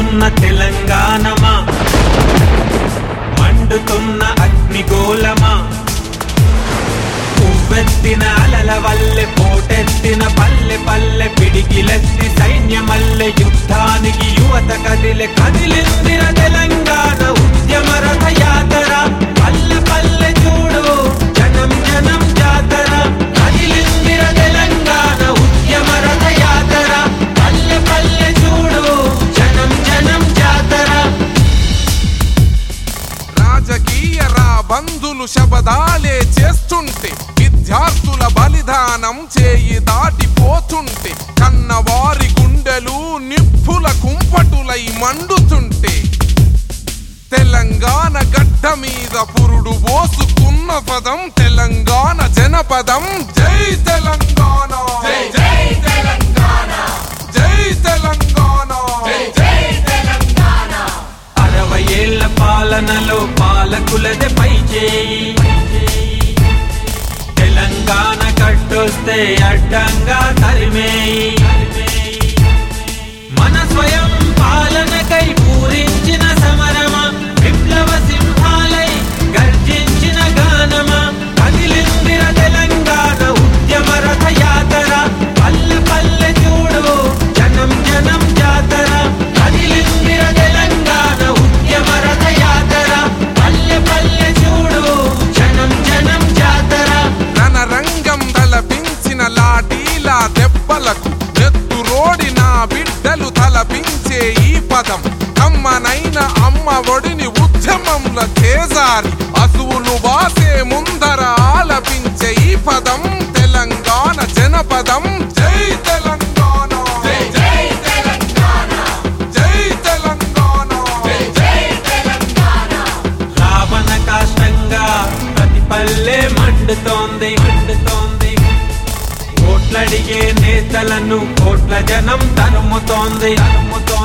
మండుతున్న తెలంగాణమా మండుతున్న అగ్నిగోళమా ఉవ్వెత్తిన అలల వల్లె పోటెత్తిన పల్లె పల్లె పిడికిలెత్తి సైన్యమల్లె యుద్ధానికి యువత కదిలె కదిలిందిర తెలంగాణ ఉద్యమ రథ యాతర పల్లె పల్లె చూడు జనం జనం జాతర కదిలిందిర తెలంగాణ ఉద్యమ రథ యాతర పల్లె పల్లె చూడు జనం జనం జాతర రాజకీయ రాబంధులు శబదాలే చేస్తుంటే విద్యార్థుల బలిదానం చేయి దాటిపోతుంటే కన్నవారి గుండెలు నిప్పుల కుంపటులై మండుతుంటే తెలంగాణ గడ్డ మీద పురుడు పోసుకున్న పదం తెలంగాణ జనపదం జై తెలంగాణ జై జై తెలంగాణ జై తెలంగాణ జై జై తెలంగాణ అరవై ఏళ్ల పాలనలో పాలకులదే పై చేయి తెలంగాణ కట్టొస్తే అడ్డంగా తరిమేయి మన స్వయం పాలనకై పూరించిన సమరమా విప్లవ సింహాలై గర్జించిన గానమా కదిలిందిర తెలంగాణ ఉద్యమ రథ యాతర పల్లె పల్లె చూడు జనం జనం జాతర కదిలిందిర తెలంగాణ ఉద్యమ రథ యాతర పల్లె పల్లె చూడు జనం జనం జాతర రణరంగం తలపించిన లాఠీల దెబ్బలకు ఎత్తురోడిన బిడ్డలు తలపించే ఈ పదం కమ్మనైన అమ్మ ఒడిని ఉద్యమంల చేజారి అసువులు వాసే ముందర ఆలపించే ఈ పదం తెలంగాణ జనపదం జై తెలంగాణ జై జై తెలంగాణ జై తెలంగాణ జై జై తెలంగాణ రావణ కాష్టంగా ప్రతి పల్లె మండుతోంది మండుతోంది కోట్లడిగే నేతలను కోట్ల జనం తరుముతోంది తరుముతోంది